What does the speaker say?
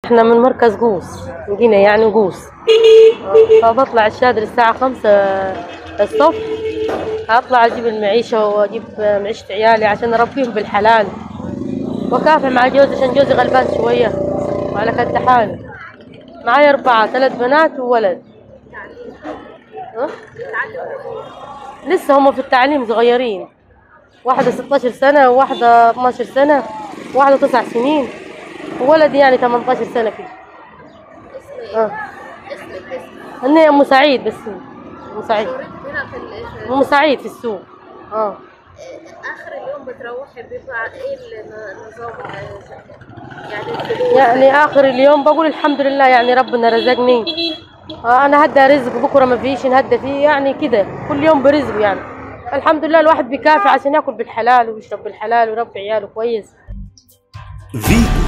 احنا من مركز قوس جينا يعني قوس فبطلع الشادر الساعة خمسة الصبح هطلع اجيب المعيشة واجيب معيشة عيالي عشان اربيهم بالحلال وكافح مع جوزي عشان جوزي غلبان شوية وعلى كد حاله معايا أربعة ثلاث بنات وولد ها؟ لسه هم في التعليم صغيرين واحدة 16 سنة وواحدة 12 سنة وواحدة تسع سنين وولد يعني 18 سنة كده اه اسمك اسمك هني أم سعيد بس أم سعيد شغلتك هنا في ال- في- أم سعيد في السوق اه اخر اليوم بتروحي بيبقى ايه النظام يعني الفلوس يعني آخر اليوم بقول الحمد لله يعني ربنا رزقني آه أنا هدى رزق بكرة ما فيش نهدى فيه يعني كده كل يوم برزقه يعني الحمد لله الواحد بيكافح عشان ياكل بالحلال ويشرب بالحلال ويربي عياله كويس في